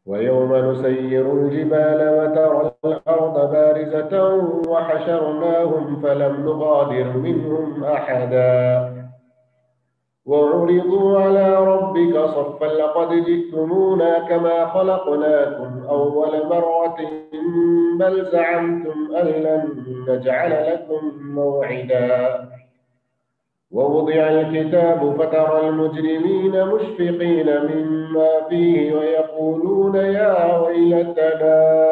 ويوم نسير الجبال وترى الأرض بارزة وحشرناهم فلم نغادر منهم أحدا وعرضوا على ربك صفا لقد جئتمونا كما خلقناكم أول مرة بل زعمتم أن لن نجعل لكم موعدا ووضع الكتاب فترى المجرمين مشفقين مما فيه ويقولون يا ويلتنا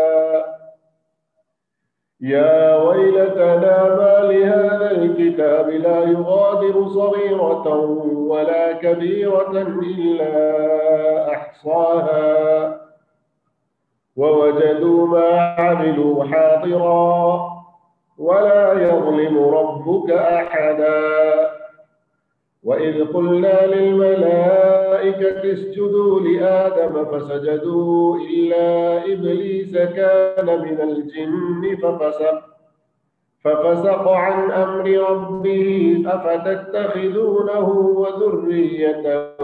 يا ويلتنا ما لهذا الكتاب لا يغادر صغيرة ولا كبيرة إلا أحصاها ووجدوا ما عملوا حاضرا ولا يظلم ربك أحدا وإذ قلنا للملائكة اسجدوا لآدم فسجدوا إلا إبليس كان من الجن ففسق ففسق عن أمر ربه أفتتخذونه وذريته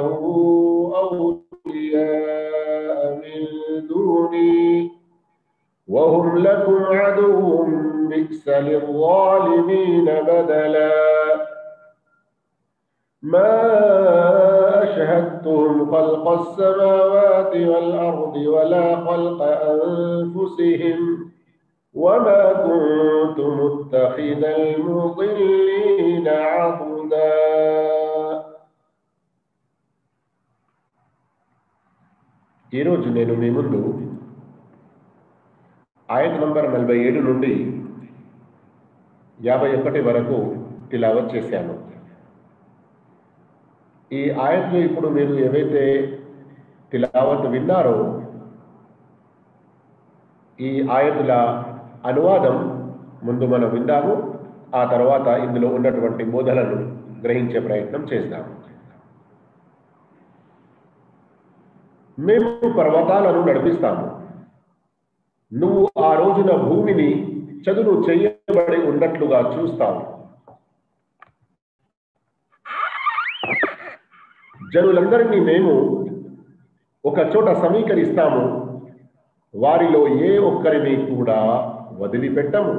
أولياء من دوني وهم لكم عدو بئس للظالمين بدلا ما أشهدتهم خلق السماوات والأرض ولا خلق أنفسهم وما كنت متخذ المضلين عضدا ఈరోజు నేను మీ ముందు ఆయత నంబర్ నలభై ఏడు నుండి యాభై ఒకటి వరకు తిలావత్ చేశాను ఈ ఆయత్లు ఇప్పుడు మీరు ఏవైతే తిలావత్ విన్నారో ఈ ఆయతుల అనువాదం ముందు మనం విందాము ఆ తర్వాత ఇందులో ఉన్నటువంటి బోధనలు గ్రహించే ప్రయత్నం చేస్తాము మేము పర్వతాలను నడిపిస్తాము నువ్వు ఆ రోజున భూమిని చదును చేయబడి ఉన్నట్లుగా చూస్తావు జనులందరినీ మేము ఒక చోట సమీకరిస్తాము వారిలో ఏ ఒక్కరిని కూడా వదిలిపెట్టము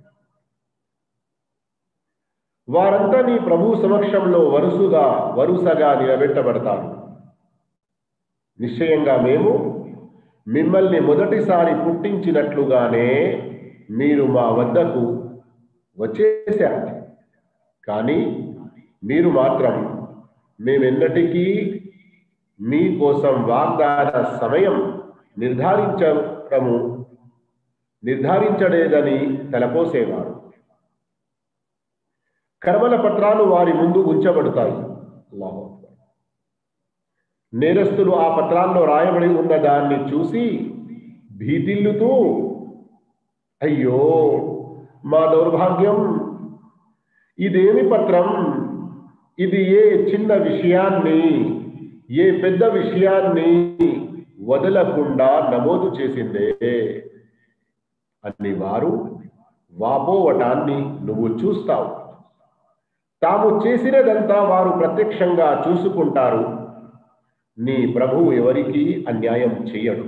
వారంతా నీ ప్రభు సమక్షంలో వరుసగా వరుసగా నిలబెట్టబడతారు నిశ్చయంగా మేము మిమ్మల్ని మొదటిసారి పుట్టించినట్లుగానే మీరు మా వద్దకు వచ్చేశారు కానీ మీరు మాత్రం మేమెన్నటికీ మీ కోసం వాగ్దాన సమయం నిర్ధారించడము నిర్ధారించలేదని తలపోసేవారు కర్మల పత్రాలు వారి ముందు ఉంచబడతాయి అల్లాహు అక్బర్. నేరస్తులు ఆ పత్రాల్లో రాయబడి ఉన్న దాన్ని చూసి భీతిల్లుతూ అయ్యో మా దౌర్భాగ్యం ఇదేమి పత్రం ఇది ఏ చిన్న విషయాన్ని ఏ పెద్ద విషయాన్ని వదలకుండా నమోదు చేసిందే అని వారు వాపోవటాన్ని నువ్వు చూస్తావు తాము చేసినదంతా వారు ప్రత్యక్షంగా చూసుకుంటారు నీ ప్రభువు ఎవరికి అన్యాయం చెయ్యడు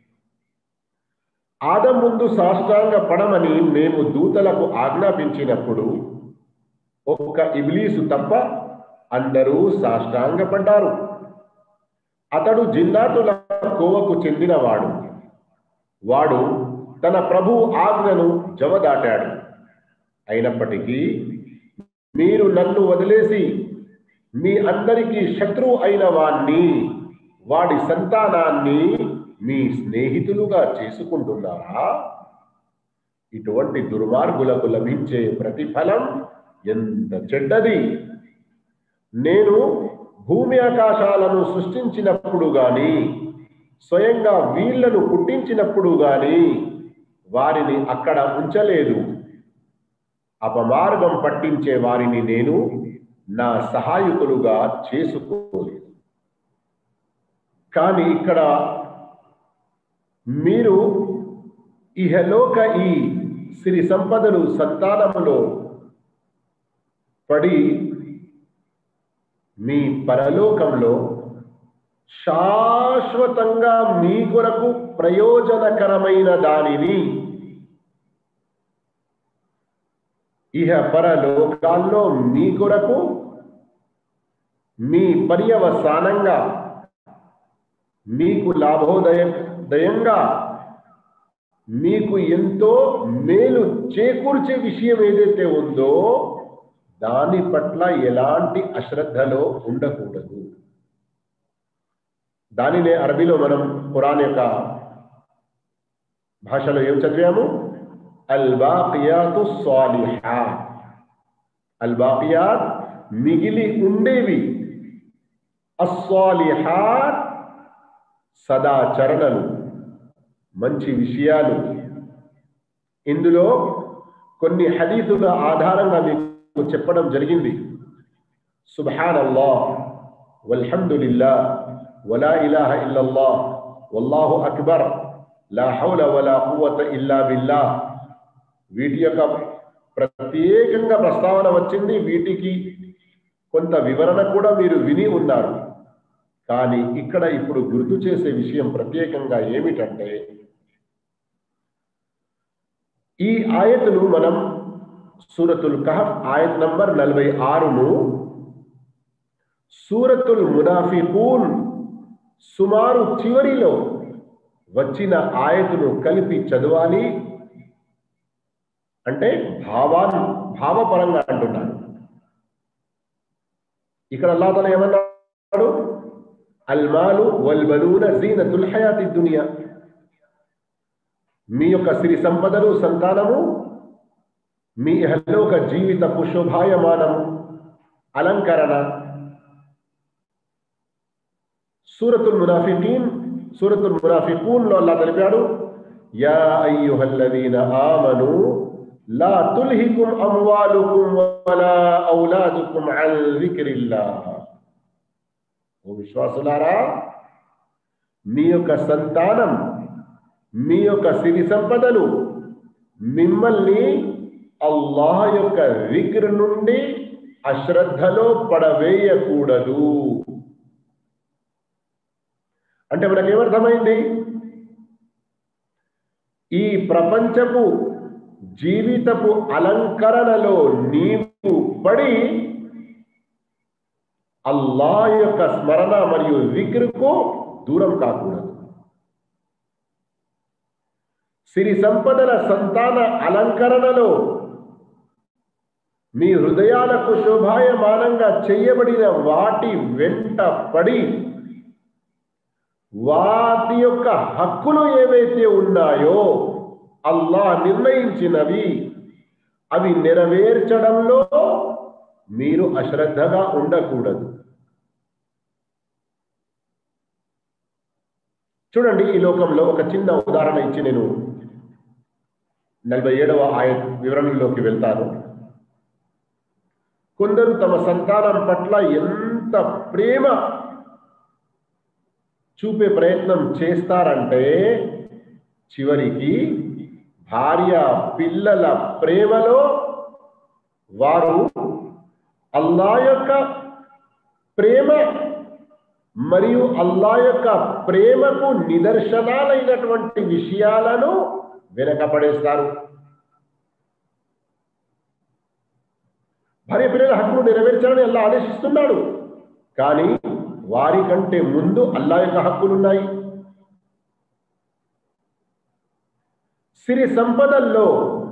ఆదం ముందు సాష్టాంగ పడమని మేము దూతలకు ఆజ్ఞాపించినప్పుడు ఒక్క ఇబ్లీసు తప్ప అందరూ సాష్టాంగపడ్డారు అతడు జిన్నాతుల కోవకు చెందినవాడు వాడు తన ప్రభు ఆజ్ఞను జవదాటాడు అయినప్పటికీ మీరు నన్ను వదిలేసి మీ అందరికీ శత్రువు అయిన వాణ్ణి వాడి సంతానాన్ని మీ స్నేహితులుగా చేసుకుంటున్నారా ఇటువంటి దుర్మార్గులకు లభించే ప్రతిఫలం ఎంత చెడ్డది నేను భూమి ఆకాశాలను సృష్టించినప్పుడు గాని స్వయంగా వీళ్లను పుట్టించినప్పుడు గాని వారిని అక్కడ ఉంచలేదు అపమార్గం పట్టించే వారిని నేను నా సహాయకులుగా చేసుకోలేదు కానీ ఇక్కడ మీరు ఇహలోక ఈ సిరి సంపదలు సంతానములో పడి మీ పరలోకంలో శాశ్వతంగా మీ కొరకు ప్రయోజనకరమైన దానిని ఇహ పరలోకాల్లో మీ కొరకు మీ పర్యవసానంగా మీకు లాభోదయ దయంగా మీకు ఎంతో మేలు చేకూర్చే విషయం ఏదైతే ఉందో దాని పట్ల ఎలాంటి అశ్రద్ధలో ఉండకూడదు దానినే అరబీలో మనం ఖురాన్ యొక్క భాషలో ఏం చదివాము అల్బాకియాతు సాలిహా అల్బాకియాత్ మిగిలి ఉండేవి అస్వాలిహాత్ సదాచరణలు మంచి విషయాలు ఇందులో కొన్ని హదీతుల ఆధారంగా మీకు చెప్పడం జరిగింది సుబ్హాన్ అల్లాహ్ వల్హమ్దులిల్లా వలా ఇలాహ ఇల్లల్లా వల్లాహు అక్బర్ లా హౌల వలా కువత ఇల్లా బిల్లా వీటి యొక్క ప్రత్యేకంగా ప్రస్తావన వచ్చింది వీటికి కొంత వివరణ కూడా మీరు విని ఉన్నారు కానీ ఇక్కడ ఇప్పుడు గుర్తు చేసే విషయం ప్రత్యేకంగా ఏమిటంటే ఈ ఆయతులు మనం సూరతుల్ కహఫ్ ఆయత్ నంబర్ నలభై ఆరును సూరతుల్ మునాఫికూన్ సుమారు చివరిలో వచ్చిన ఆయతును కలిపి చదవాలి అంటే భావాన్ భావపరంగా అంటున్నాడు ఇక్కడ అల్లా తల ఏమన్నాడు అల్మాలు వల్బలూన జీనతుల్ హయాతి దునియా మీ యొక్క సిరి సంపదలు సంతానము మీ ఇహలోక జీవితపు శోభాయమానము అలంకరణ సూరతుల్ మునాఫికీన్ సూరతుల్ మునాఫికూన్ లో అల్లా తెలిపాడు యా అయ్యుహల్లదీన ఆమను లా తుల్హికుం అమ్వాలుకుం వలా ఔలాదుకుం అన్ జిక్రిల్లాహ్ ఓ విశ్వాసులారా మీ యొక్క సంతానం మీ యొక్క సిరి సంపదలు మిమ్మల్ని అల్లాహ్ యొక్క విగ్ర నుండి అశ్రద్ధలో పడవేయకూడదు అంటే మనకేమర్థమైంది ఈ ప్రపంచపు జీవితపు అలంకరణలో నీవు పడి అల్లా యొక్క స్మరణ మరియు విగ్రకు దూరం కాకూడదు సిరి సంపదల సంతాన అలంకరణలో మీ హృదయాలకు శోభాయమానంగా చేయబడిన వాటి వెంట పడి వాటి యొక్క హక్కులు ఏవైతే ఉన్నాయో అల్లా నిర్ణయించినవి అవి నెరవేర్చడంలో మీరు అశ్రద్ధగా ఉండకూడదు చూడండి ఈ లోకంలో ఒక చిన్న ఉదాహరణ ఇచ్చి నేను నలభై ఏడవ ఆయ వివరణలోకి వెళ్తాను కొందరు తమ సంతానం పట్ల ఎంత ప్రేమ చూపే ప్రయత్నం చేస్తారంటే చివరికి భార్య పిల్లల ప్రేమలో వారు అల్లా యొక్క ప్రేమ మరియు అల్లా యొక్క ప్రేమకు నిదర్శనాలైనటువంటి విషయాలను వెనకపడేస్తారు భార్య పిల్లల హక్కును నెరవేర్చాలని అల్లా ఆదేశిస్తున్నాడు కానీ వారి కంటే ముందు అల్లా యొక్క హక్కులున్నాయి సిరి సంపదల్లో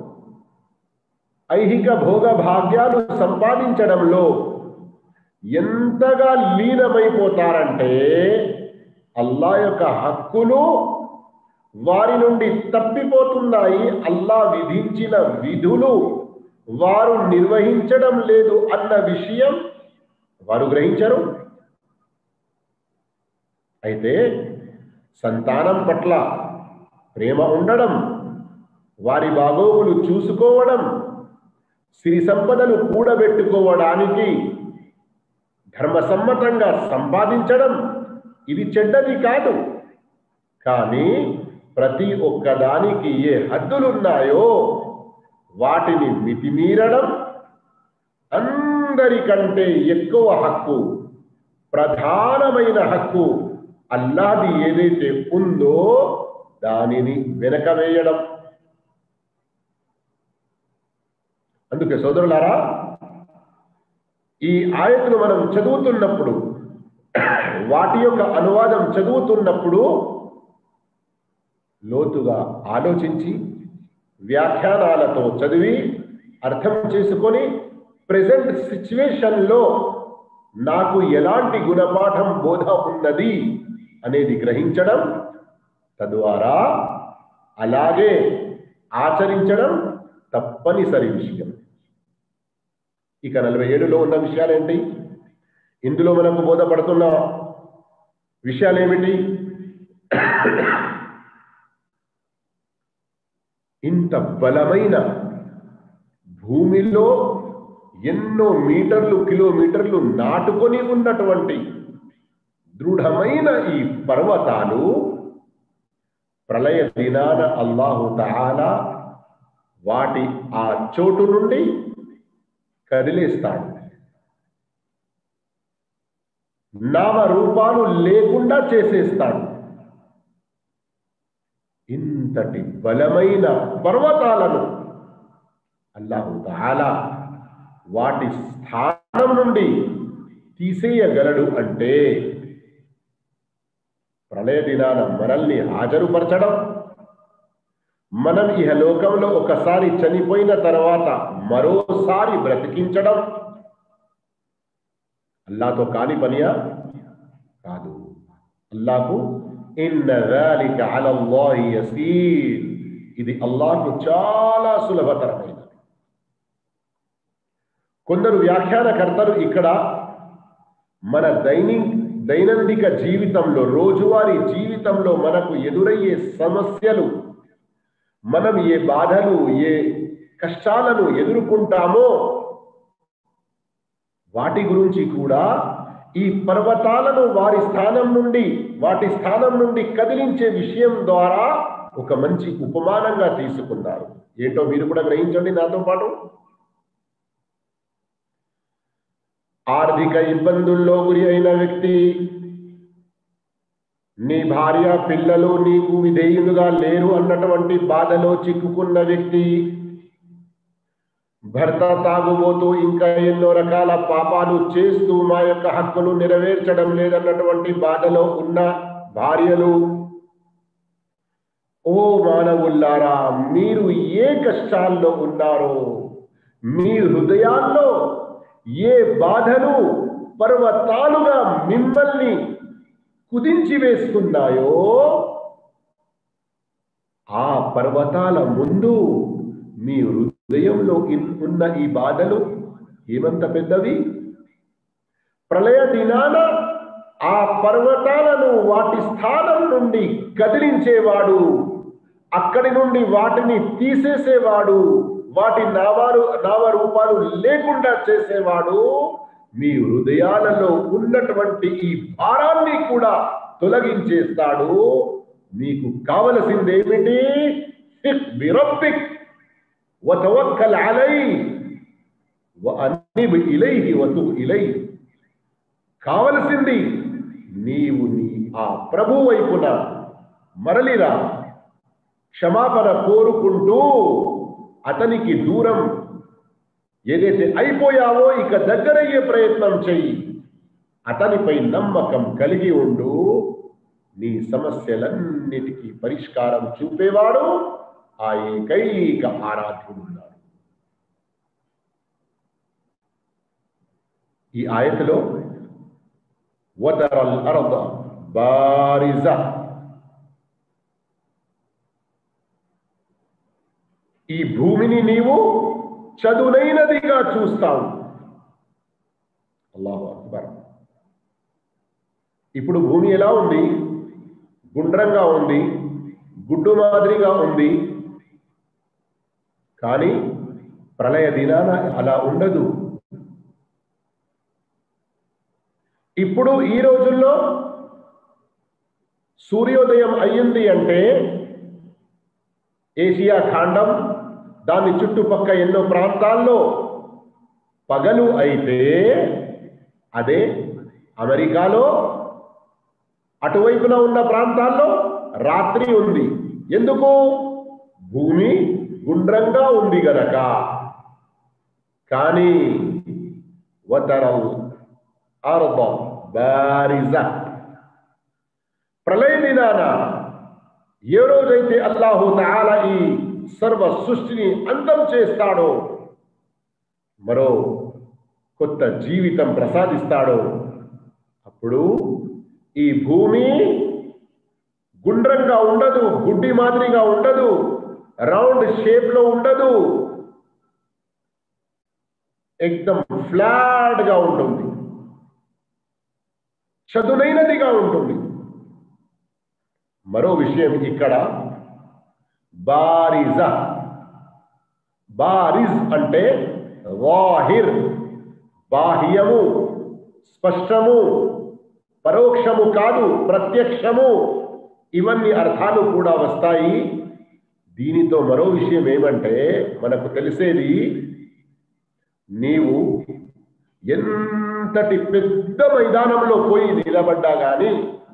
ఐహిక భోగ భాగ్యాలు సంపాదించడంలో ఎంతగా లీనమైపోతారంటే అల్లా యొక్క హక్కులు వారి నుండి తప్పిపోతున్నాయి అల్లా విధించిన విధులు వారు నిర్వహించడం లేదు అన్న విషయం వారు గ్రహించరు అయితే సంతానం పట్ల ప్రేమ ఉండడం వారి బాగోగులు చూసుకోవడం సిరి సంపదలు కూడబెట్టుకోవడానికి ధర్మసమ్మతంగా సంపాదించడం ఇది చెడ్డది కాదు కానీ ప్రతి ఒక్కదానికి ఏ హద్దులున్నాయో వాటిని మితిమీరడం అందరికంటే ఎక్కువ హక్కు ప్రధానమైన హక్కు అల్లాది ఏదైతే ఉందో దానిని వెనక వేయడం అందుకే సోదరులారా ఈ ఆయతులు మనం చదువుతున్నప్పుడు వాటి యొక్క అనువాదం చదువుతున్నప్పుడు లోతుగా ఆలోచించి వ్యాఖ్యానాలతో చదివి అర్థం చేసుకొని ప్రజెంట్ సిచ్యువేషన్లో నాకు ఎలాంటి గుణపాఠం బోధ ఉన్నది అనేది గ్రహించడం తద్వారా అలాగే ఆచరించడం తప్పనిసరి విషయం ఇక నలభై ఏడులో ఉన్న విషయాలేంటి ఇందులో మనకు బోధపడుతున్న విషయాలేమిటి ఇంత బలమైన భూమిలో ఎన్నో మీటర్లు కిలోమీటర్లు నాటుకొని ఉన్నటువంటి దృఢమైన ఈ పర్వతాలు ప్రళయ దినాన అల్లాహు తఆలా వాటి ఆ చోటు నుండి కదిలేస్తాడు నామరూపాలు లేకుండా చేసేస్తాడు ఇంతటి బలమైన పర్వతాలను అల్లాహు తఆలా వాటి స్థానం నుండి తీసేయగలడు అంటే ప్రళయ దినాన మనల్ని హాజరుపరచడం మనం ఇహ లోకంలో ఒకసారి చనిపోయిన తర్వాత మరోసారి బ్రతికించడం అల్లాతో కాని పనియా కాదు అల్లాకు ఇన్న ذلك على الله يسير ఇది అల్లాహ్కు చాలా సులభతరమైనది కొందరు వ్యాఖ్యానకర్తలు ఇక్కడ మన దైని దైనందిక జీవితంలో రోజువారీ జీవితంలో మనకు ఎదురయ్యే సమస్యలు మనం ఏ బాధలు ఏ కష్టాలను ఎదుర్కొంటామో వాటి గురించి కూడా ఈ పర్వతాలను వారి స్థానం నుండి వాటి స్థానం నుండి కదిలించే విషయం ద్వారా ఒక మంచి ఉపమానంగా తీసుకున్నారు ఏంటో మీరు కూడా గ్రహించండి నాతో పాటు ఆర్థిక ఇబ్బందుల్లో గురి అయిన వ్యక్తి నీ భార్య పిల్లలు నీకు విధేయులుగా లేరు అన్నటువంటి బాధలో చిక్కుకున్న వ్యక్తి భర్త తాగుబోతూ ఇంకా ఎన్నో రకాల పాపాలు చేస్తూ మా యొక్క హక్కులు నెరవేర్చడం లేదన్నటువంటి బాధలో ఉన్న భార్యలు ఓ మానవుల్లారా మీరు ఏ కష్టాల్లో ఉన్నారో మీ హృదయాల్లో ఏ బాధలు పర్వతాలుగా మిమ్మల్ని కుదించి వేసుకున్నాయో ఆ పర్వతాల ముందు మీ హృదయంలో ఉన్న ఈ బాధలు ఏమంత పెద్దవి ప్రళయ దినాన ఆ పర్వతాలను వాటి స్థానం నుండి కదిలించేవాడు అక్కడి నుండి వాటిని తీసేసేవాడు వాటి నావారు నామరూపాలు లేకుండా చేసేవాడు మీ హృదయాలలో ఉన్నటువంటి ఈ భారాన్ని కూడా తొలగించేస్తాడు మీకు కావలసిందేమిటి బిరబ్బిక్ وتوكل عليه وأنب إليه وتب إليه కావలసింది నీవు నీ ఆ ప్రభు వైపున మరలిరా క్షమాపణ కోరుకుంటూ అతనికి దూరం ఏదైతే అయిపోయావో ఇక దగ్గరయ్యే ప్రయత్నం చెయ్యి అతనిపై నమ్మకం కలిగి ఉండు నీ సమస్యలన్నిటికీ పరిష్కారం చూపేవాడు ఆ ఏకైక ఆరాధ్యుడున్నాడు ఈ ఆయతలో వదరల్ అరద బారిజ ఈ భూమిని నీవు చదునైనదిగా చూస్తావు అల్లాహు అక్బర్ ఇప్పుడు భూమి ఎలా ఉంది గుండ్రంగా ఉంది గుడ్డు మాదిరిగా ఉంది కానీ ప్రళయ దినాన అలా ఉండదు ఇప్పుడు ఈ రోజుల్లో సూర్యోదయం అయ్యింది అంటే ఏషియా ఖాండం దాని చుట్టుపక్క ఎన్నో ప్రాంతాల్లో పగలు అయితే అదే అమెరికాలో అటువైపున ఉన్న ప్రాంతాల్లో రాత్రి ఉంది ఎందుకు భూమి గుండ్రంగా ఉంది గనక కానీ వతరల్ అర్ద బారిజ ప్రళయ దినాన ఏ రోజైతే అల్లాహు తాల ఈ సర్వ సృష్టిని అంతం చేస్తాడో మరో కొత్త జీవితం ప్రసాదిస్తాడో అప్పుడు ఈ భూమి గుండ్రంగా ఉండదు గుడ్డి మాదిరిగా ఉండదు రౌండ్ షేప్ లో ఉండదు ఎక్దం ఫ్లాట్ గా ఉంటుంది చదునైనదిగా ఉంటుంది మరో విషయం ఇక్కడ బారిజ బారిజ్ అంటే వాహిర్ బాహ్యము స్పష్టము పరోక్షము కాదు ప్రత్యక్షము ఇవన్నీ అర్థాలు కూడా వస్తాయి దీనితో మరో విషయం ఏమంటే మనకు తెలిసేది నీవు ఎంతటి పెద్ద మైదానంలో పోయి నిలబడ్డా గాని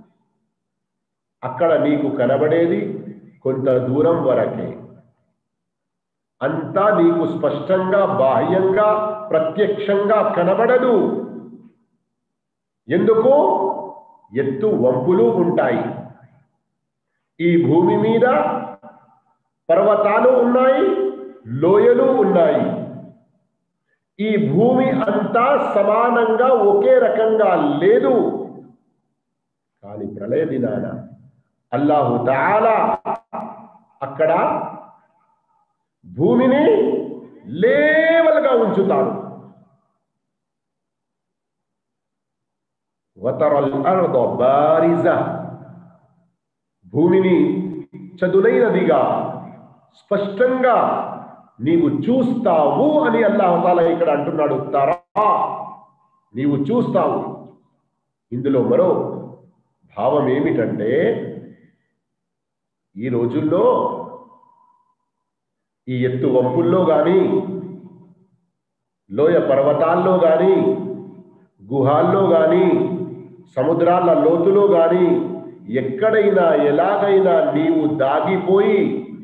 అక్కడ నీకు కనబడేది కొంత దూరం వరకే అంతా నీకు స్పష్టంగా బాహ్యంగా ప్రత్యక్షంగా కనబడదు ఎందుకు ఎత్తు వంపులు ఉంటాయి ఈ భూమి మీద పర్వతాలు ఉన్నాయి లోయలు ఉన్నాయి ఈ భూమి అంతా సమానంగా ఒకే రకంగా లేదు కానీ ప్రళయ దినాన అల్లాహు తాలా అక్కడ భూమిని లేవల్గా ఉంచుతాడు వతరల్ అర్ద బారిజ భూమిని చదునైనదిగా స్పష్టంగా నీవు చూస్తావు అని అల్లాహతాల ఇక్కడ అంటున్నాడు తరా నీవు చూస్తావు ఇందులో మరో భావం ఏమిటంటే ఈ రోజుల్లో ఈ ఎత్తు వంపుల్లో గాని లోయ పర్వతాల్లో గాని గుహాల్లో గాని సముద్రాల లోతులో గాని ఎక్కడైనా ఎలాగైనా నీవు దాగిపోయి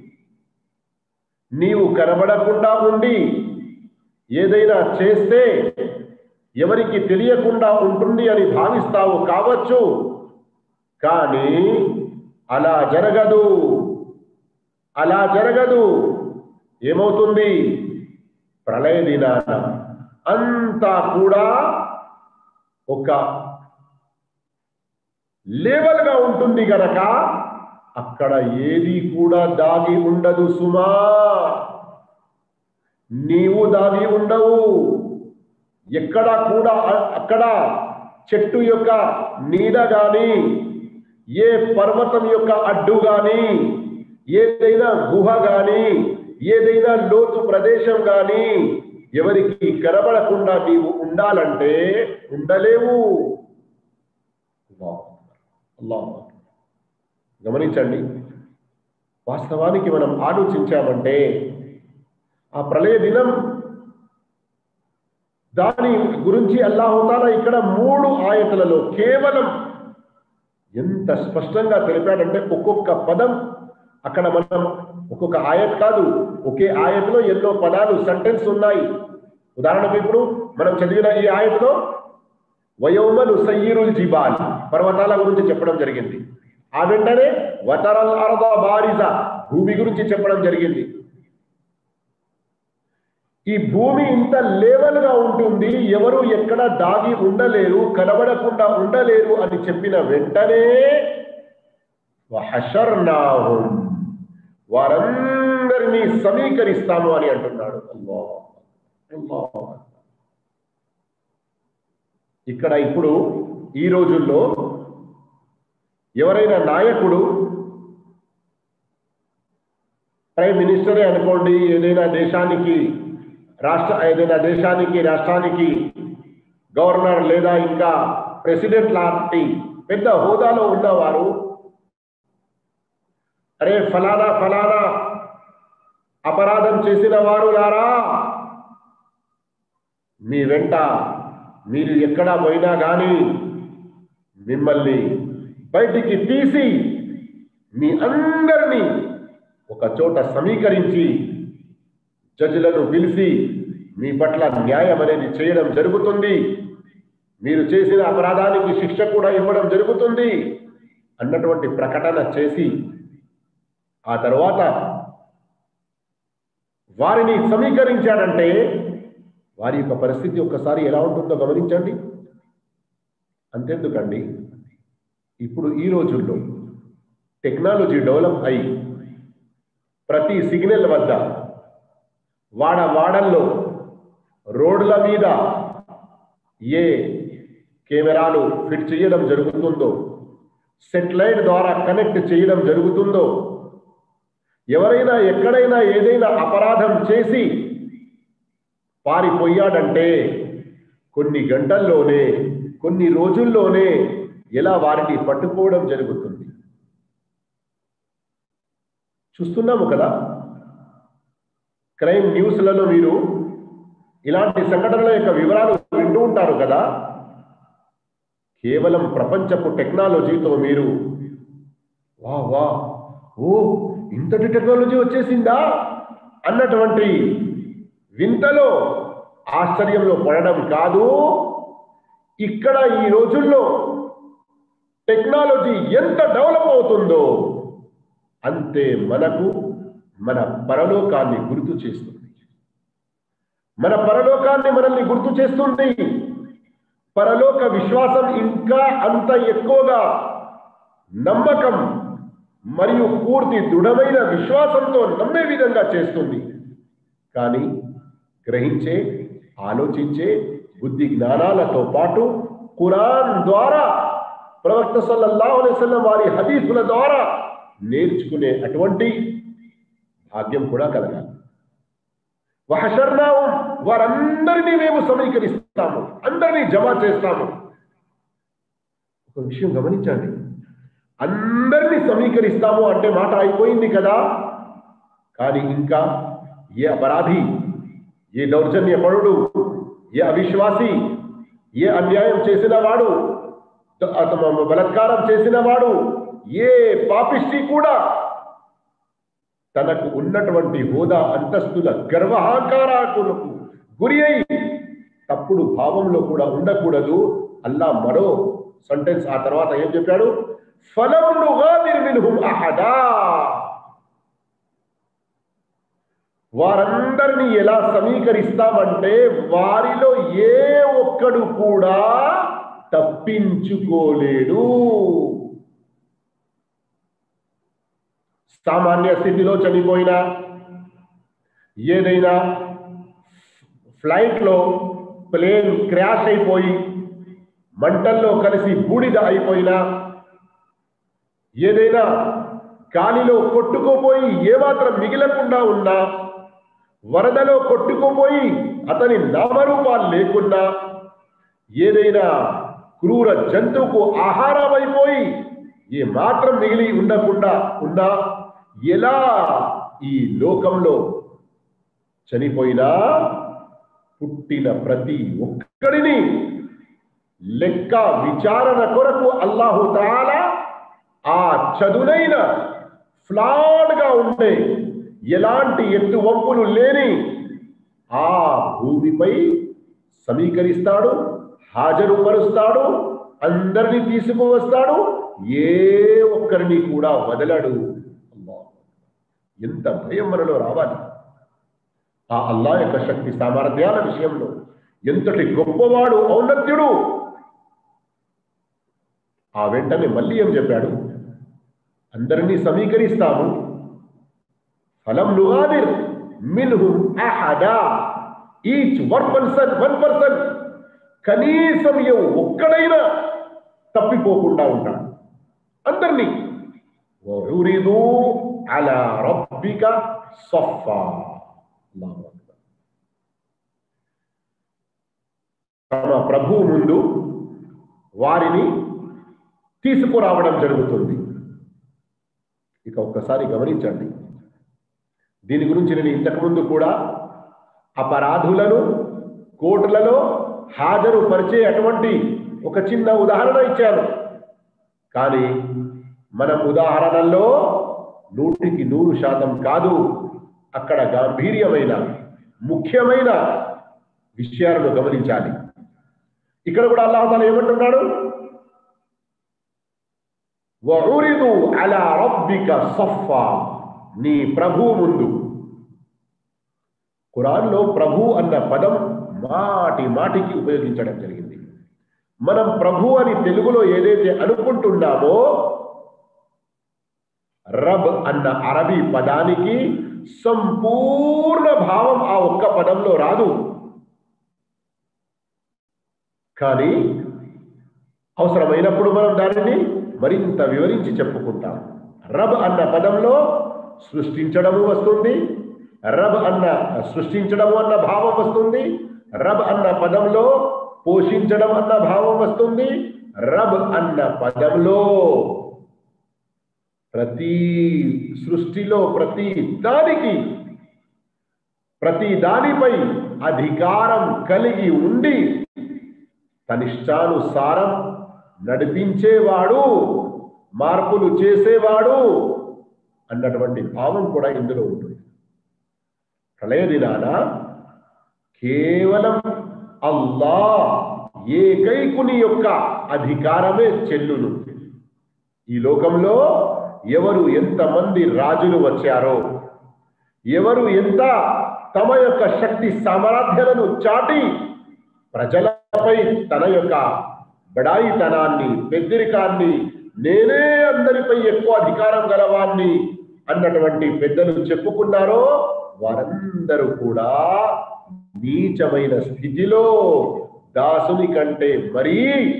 నీవు కనబడకుండా ఉండి ఏదైనా చేస్తే ఎవరికి తెలియకుండా ఉంటుంది అని భావిస్తావు కావచ్చు కానీ అలా జరగదు అలా జరగదు ఏమవుతుంది ప్రళయ దినాన అంతా కూడా ఒక లేవల్గా ఉంటుంది గనక అక్కడ ఏది కూడా దాగి ఉండదు సుమా నీవు దాగి ఉండవు ఎక్కడ కూడా అ- అక్కడ చెట్టు యొక్క నీడ గాని ఏ పర్వతం యొక్క అడ్డు గాని ఏదైనా గుహ గాని ఏదైనా లోతు ప్రదేశం గాని ఎవరికి కనబడకుండా నీవు ఉండాలంటే ఉండలేవు అల్లాహ్ అల్లాహ్ గమనించండి వాస్తవానికి మనం ఆలోచించామంటే ఆ ప్రళయ దినం దాని గురించి అల్లాహుతాలా ఇక్కడ మూడు ఆయతలలో కేవలం ఎంత స్పష్టంగా తెలిపాడంటే ఒక్కొక్క పదం అక్కడ మనం ఒక్కొక్క ఆయత్ కాదు ఒకే ఆయతలో ఎన్నో పదాలు సెంటెన్స్ ఉన్నాయి ఉదాహరణకు ఇప్పుడు మనం చదివిన ఈ ఆయతలో వయోమలు సయ్యిరుల్ జిబాల్ పర్వతాల గురించి చెప్పడం జరిగింది ఆ వెంటనే వతరల్ అరద బారిజ భూమి గురించి చెప్పడం జరిగింది ఈ భూమి ఇంత లేవల్ గా ఉంటుంది ఎవరు ఎక్కడ దాగి ఉండలేరు కనబడకుండా ఉండలేరు అని చెప్పిన వెంటనే వహషర్నాహుం వారందరినీ సమీకరిస్తాము అని అంటున్నాడు అల్లాహ్ అల్లాహ్ ఇక్కడ ఇప్పుడు ఈ రోజుల్లో ఎవరైనా నాయకుడు ప్రైమ్ మినిస్టరే అనుకోండి ఏదైనా దేశానికి రాష్ట్ర ఏదైనా దేశానికి రాష్ట్రానికి గవర్నర్ లేదా ఇంకా ప్రెసిడెంట్ లాంటి పెద్ద హోదాలో ఉన్నవారు అరే ఫలానా ఫలానా అపరాధం చేసిన వారు లారా మీ వెంట మీరు ఎక్కడ పోయినా కానీ మిమ్మల్ని బయటికి తీసి మీ అందరినీ ఒక చోట సమీకరించి జడ్జిలను పిలిచి మీ పట్ల న్యాయం అనేది చేయడం జరుగుతుంది మీరు చేసిన అపరాధానికి శిక్ష కూడా ఇవ్వడం జరుగుతుంది అన్నటువంటి ప్రకటన చేసి ఆ తర్వాత వారిని సమీకరించాడంటే వారి యొక్క పరిస్థితి ఒక్కసారి ఎలా ఉంటుందో గమనించండి అంతెందుకండి ఇప్పుడు ఈ రోజుల్లో టెక్నాలజీ డెవలప్ అయి ప్రతి సిగ్నల్ వద్ద వాడ వాడల్లో రోడ్ల మీద ఏ కెమెరాలు ఫిట్ చేయడం జరుగుతుందో సెటిలైట్ ద్వారా కనెక్ట్ చేయడం జరుగుతుందో ఎవరైనా ఎక్కడైనా ఏదైనా అపరాధం చేసి పారిపోయాడంటే కొన్ని గంటల్లోనే కొన్ని రోజుల్లోనే ఎలా వారిని పట్టుకోవడం జరుగుతుంది చూస్తున్నాము కదా క్రైమ్ న్యూస్లలో మీరు ఇలాంటి సంఘటనల యొక్క వివరాలు వింటూ ఉంటారు కదా కేవలం ప్రపంచపు టెక్నాలజీతో మీరు వా వా ఓ ఇంతటి టెక్నాలజీ వచ్చేసిందా అన్నటువంటి వింతలో ఆశ్చర్యంలో పడడం కాదు ఇక్కడ ఈ రోజుల్లో టెక్నాలజీ ఎంత డెవలప్ అవుతుందో అంతే మనకు మన పరలోకాన్ని గుర్తు చేస్తుంది మన పరలోకాన్ని మనల్ని గుర్తు చేస్తుంది పరలోక విశ్వాసం ఇంకా అంత ఎక్కువగా నమ్మకం మరియు పూర్తి దృఢమైన విశ్వాసంతో నమ్మే విధంగా చేస్తుంది కానీ గ్రహించే ఆలోచించే బుద్ధి జ్ఞానాలతో పాటు ఖురాన్ ద్వారా ప్రవక్త సల్లల్లాహు అలైహి వసల్లం వారి హదీసుల ద్వారా నేర్చుకునే అటువంటి భాగ్యం కూడా కలగాలి వహషర్నాము వారందరినీ మేము సమీకరిస్తాము అందరినీ జమ చేస్తాము ఒక విషయం గమనించండి అందరినీ సమీకరిస్తాము అంటే మాట అయిపోయింది కదా కానీ ఇంకా ఏ అపరాధి ఏ దౌర్జన్యపరుడు ఏ అవిశ్వాసి ఏ అన్యాయం చేసిన వాడు బలత్కారం చేసిన వాడు ఏ పాపిష్టి కూడా తనకు ఉన్నటువంటి హోదా అంతస్తుల గర్వహంకారాకులకు గురి అయి తప్పుడు భావంలో కూడా ఉండకూడదు అల్లా మరో సెంటెన్స్ ఆ తర్వాత ఏం చెప్పాడు ఫలం మిన్హుం అహదా వారందరినీ ఎలా సమీకరిస్తామంటే వారిలో ఏ ఒక్కడు కూడా తప్పించుకోలేడు సామాన్య స్థితిలో చనిపోయినా ఏదైనా ఫ్లైట్లో ప్లేన్ క్రాష్ అయిపోయి మంటల్లో కలిసి బూడిద అయిపోయినా ఏదైనా గాలిలో కొట్టుకోపోయి ఏమాత్రం మిగిలకుండా ఉన్నా వరదలో కొట్టుకుపోయి అతని నామరూపాలు లేకున్నా ఏదైనా క్రూర జంతువుకు ఆహారమైపోయి ఏ మాత్రం మిగిలి ఉండకుండా ఉన్నా ఎలా ఈ లోకంలో చనిపోయినా పుట్టిన ప్రతి ఒక్కడిని లెక్క విచారణ కొరకు అల్లాహు తాలా ఆ చదునైన ఫ్లాడ్ గా ఉండే ఎలాంటి ఎత్తు వంపులు లేని ఆ భూమిపై సమీకరిస్తాడు హాజరుపరుస్తాడు అందరినీ తీసుకువస్తాడు ఏ ఒక్కరిని కూడా వదలడు అల్లాహ్. ఎంత భయం మనలో రావాలి ఆ అల్లా యొక్క శక్తి సామర్థ్యాల విషయంలో ఎంతటి గొప్పవాడు ఔన్నత్యుడు ఆ వెంటనే మళ్ళీ ఏం చెప్పాడు అందరినీ సమీకరిస్తాము ఫలం నుగాదిర్ మిన్హుం అహదా each one person one person కనీసం ఏ ఒక్కడైనా తప్పిపోకుండా ఉంటాడు అందరినీ వఉరిదు అలా రబ్బిక సఫా అల్లాహు అక్బర్. తమ ప్రభువు ముందు వారిని తీసుకురావడం జరుగుతుంది ఇక ఒక్కసారి గమనించండి దీని గురించి నేను ఇంతకుముందు కూడా అపరాధులను కోర్టులలో హాజరు పరిచే అటువంటి ఒక చిన్న ఉదాహరణ ఇచ్చాను కానీ మనం ఉదాహరణల్లో నూటికి నూరు శాతం కాదు అక్కడ గాంభీర్యమైన ముఖ్యమైన విషయాలను గమనించాలి ఇక్కడ కూడా అల్లాహతాల ఏమంటున్నాడు వఉరిదు అలా రబ్బిక సఫా నీ ప్రభు ముందు ఖురాన్లో ప్రభు అన్న పదం మాటి మాటికి ఉపయోగించడం జరిగింది మనం ప్రభు అని తెలుగులో ఏదైతే అనుకుంటున్నామో రబ్ అన్న అరబీ పదానికి సంపూర్ణ భావం ఆ ఒక్క పదంలో రాదు కానీ అవసరమైనప్పుడు మనం దానిని మరింత వివరించి చెప్పుకుంటాం రబ్ అన్న పదంలో సృష్టించడము వస్తుంది రబ్ అన్న సృష్టించడము అన్న భావం వస్తుంది రబ్ అన్న పదంలో పోషించడం అన్న భావం వస్తుంది రబ్ అన్న పదంలో ప్రతి సృష్టిలో ప్రతి దానికి ప్రతి దానిపై అధికారం కలిగి ఉండి తనిష్టానుసారం నడిపించేవాడు మార్పులు చేసేవాడు అన్నటువంటి భావం కూడా ఇందులో ఉంటుంది ప్రళయ దినాన కేవలం అల్లా ఏకైకుని యొక్క అధికారమే చెల్లును ఈ లోకంలో ఎవరు ఎంతమంది రాజులు వచ్చారో ఎవరు ఎంత తమ యొక్క శక్తి సామర్థ్యాలను చాటి ప్రజలపై తన యొక్క బడాయితనాన్ని పెద్దరికాన్ని నేనే అందరిపై ఎక్కువ అధికారం గలవాన్ని అన్నటువంటి పెద్దలు చెప్పుకున్నారో వారందరూ కూడా నీచమైన స్థితిలో దాసుని కంటే మరీ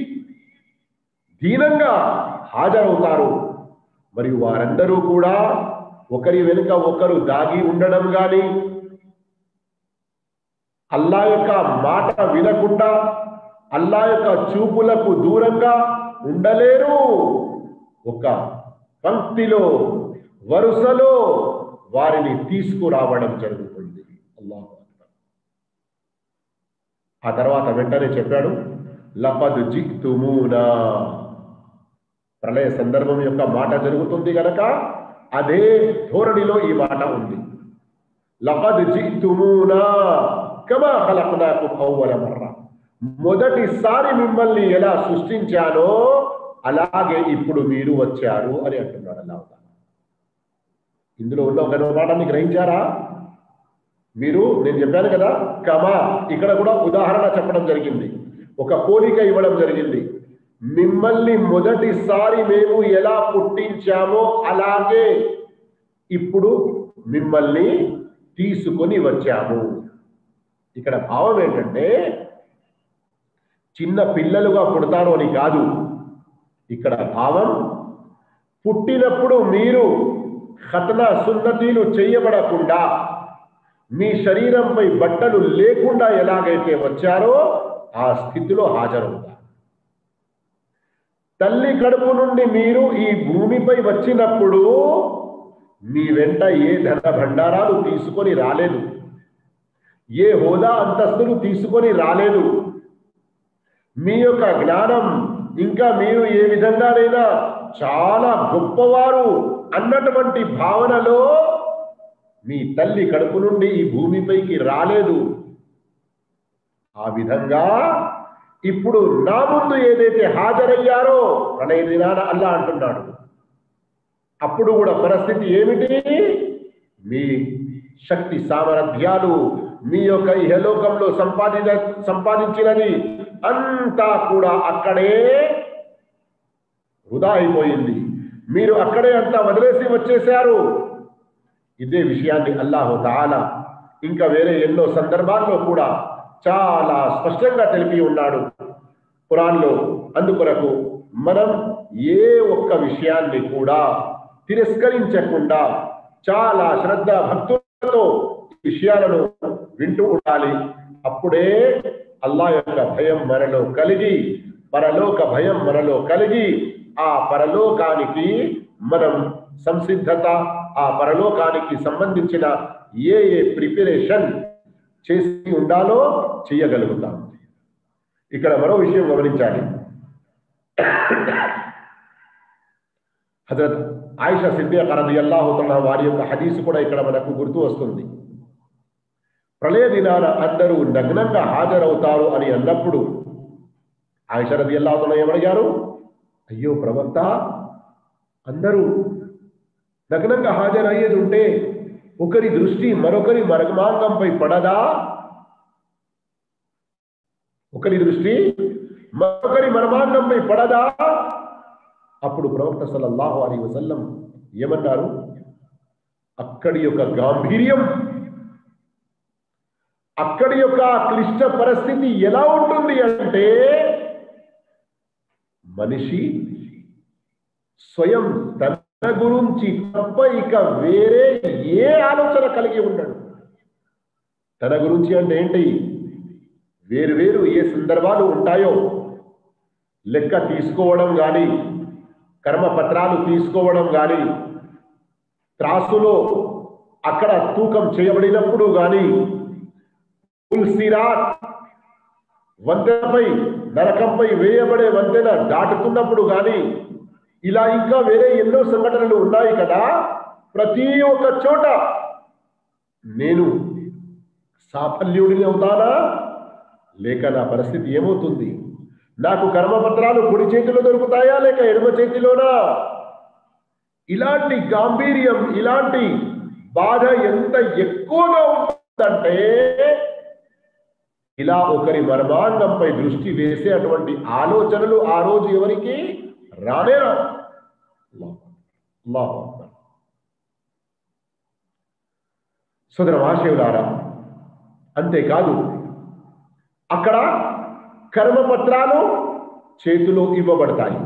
దీనంగా హాజరవుతారు మరియు వారందరూ కూడా ఒకరి వెనుక ఒకరు దాగి ఉండడం గాని అల్లా యొక్క మాట వినకుండా అల్లా యొక్క చూపులకు దూరంగా ఉండలేరు ఒక పంక్తిలో వరుసలో వారిని తీసుకురావడం జరుగుతుంది అల్లాహు అక్బర్. ఆ తర్వాత వెంటనే చెప్పాడు లపద్ జిక్తుమూనా ప్రళయ సందర్భం యొక్క మాట జరుగుతుంది గనక అదే ధోరణిలో ఈ మాట ఉంది లపద్ జిక్తుమూనా కమా ఖలక్నాకుం అవ్వల మర్ర మొదటిసారి మిమ్మల్ని ఎలా సృష్టించానో అలాగే ఇప్పుడు మీరు వచ్చారు అని అంటున్నాడు అల్లాహ్ ఇందులో ఉన్న ఒక మాటని గ్రహించారా మీరు నేను చెప్పాను కదా కమా ఇక్కడ కూడా ఉదాహరణ చెప్పడం జరిగింది ఒక పోలిక ఇవ్వడం జరిగింది మిమ్మల్ని మొదటిసారి మేము ఎలా పుట్టించామో అలాగే ఇప్పుడు మిమ్మల్ని తీసుకొని వచ్చాము ఇక్కడ భావం ఏంటంటే చిన్న పిల్లలుగా పుడతారు అని కాదు ఇక్కడ భావం పుట్టినప్పుడు మీరు ఖతనా సున్నతీలు చేయబడకుండా మీ శరీరంపై బట్టలు లేకుండా ఎలాగైతే వచ్చారో ఆ స్థితిలో హాజరవుతారు తల్లి కడుపు నుండి మీరు ఈ భూమిపై వచ్చినప్పుడు మీ వెంట ఏ ధన భండారాలు తీసుకొని రాలేదు ఏ హోదా అంతస్తులు తీసుకొని రాలేదు మీ యొక్క జ్ఞానం ఇంకా మీరు ఏ విధంగానైనా చాలా గొప్పవారు అన్నటువంటి భావనలో మీ తల్లి కడుపు నుండి ఈ భూమిపైకి రాలేదు ఆ విధంగా ఇప్పుడు నా ముందు ఏదైతే హాజరయ్యారో ప్రణయ దినాన అల్లా అంటున్నాడు అప్పుడు కూడా పరిస్థితి ఏమిటి మీ శక్తి సామర్థ్యాలు మీ యొక్క ఇహలోకంలో సంపాదించ సంపాదించినది అంతా కూడా అక్కడే వృధా అయిపోయింది మీరు అక్కడే అంతా వదిలేసి వచ్చేశారు ఇదే విషయాన్ని అల్లాహు తాలా ఇంకా వేరే ఎన్నో సందర్భాల్లో కూడా చాలా స్పష్టంగా తెలిపి ఉన్నాడు ఖురాన్లో అందుకొరకు మనం ఏ ఒక్క విషయాన్ని కూడా తిరస్కరించకుండా చాలా శ్రద్ధ భక్తులతో ఈ విషయాలను వింటూ ఉండాలి అప్పుడే అల్లా యొక్క భయం మనలో కలిగి పరలోక భయం మనలో కలిగి ఆ పరలోకానికి మనం సంసిద్ధత ఆ పరలోకానికి సంబంధించిన ఏ ఏ ప్రిపరేషన్ చేసి ఉండాలో చేయగలుగుతాం ఇక్కడ మరో విషయం గమనించాలి హజరత్ ఆయిషా సిద్దియా రది అల్లాహుతున్న వారి యొక్క హదీసు కూడా ఇక్కడ మనకు గుర్తు వస్తుంది ప్రళయ దినాన అందరూ నగ్నంగా హాజరవుతారు అని అన్నప్పుడు ఆయిషా రది అల్లాహుతున్న ఏమడిగారు అయ్యో ప్రవక్త అందరూ నగ్నంగా హాజరయ్యేది ఉంటే ఒకరి దృష్టి మరొకరి మరమాంగంపై పడదా ఒకరి దృష్టి మరొకరి మరమాంగంపై పడదా అప్పుడు ప్రవక్త సల్లల్లాహు అలీ వసల్లం ఏమన్నారు అక్కడి యొక్క గాంభీర్యం అక్కడి యొక్క క్లిష్ట పరిస్థితి ఎలా ఉంటుంది అంటే మనిషి స్వయం తన గురించి తప్ప ఇక వేరే ఏ ఆలోచన కలిగి ఉండడు తన గురించి అంటే ఏంటి వేరు వేరు ఏ సందర్భాలు ఉంటాయో లెక్క తీసుకోవడం కానీ కర్మపత్రాలు తీసుకోవడం కానీ త్రాసులో అక్కడ తూకం చేయబడినప్పుడు కానీ సిరాట్ వంతెనపై నరకంపై వేయబడే వంతెన దాటుతున్నప్పుడు కానీ ఇలా ఇంకా వేరే ఎన్నో సంఘటనలు ఉన్నాయి కదా ప్రతి ఒక్క చోట నేను సాఫల్యుడిని అవుతానా లేక నా పరిస్థితి ఏమవుతుంది నాకు కర్మపత్రాలు కుడి చేతిలో దొరుకుతాయా లేక ఎడమ చేతిలోనా ఇలాంటి గాంభీర్యం ఇలాంటి బాధ ఎంత ఎక్కువగా ఉంటుందంటే ఇలా ఒకరి మర్మాంగంపై దృష్టి వేసే అటువంటి ఆలోచనలు ఆ రోజు ఎవరికి రానే రావు అల్లాహు అక్బర్. సోదర మహాశివులారా అంతేకాదు అక్కడ కర్మపత్రాలు చేతిలో ఇవ్వబడతాయి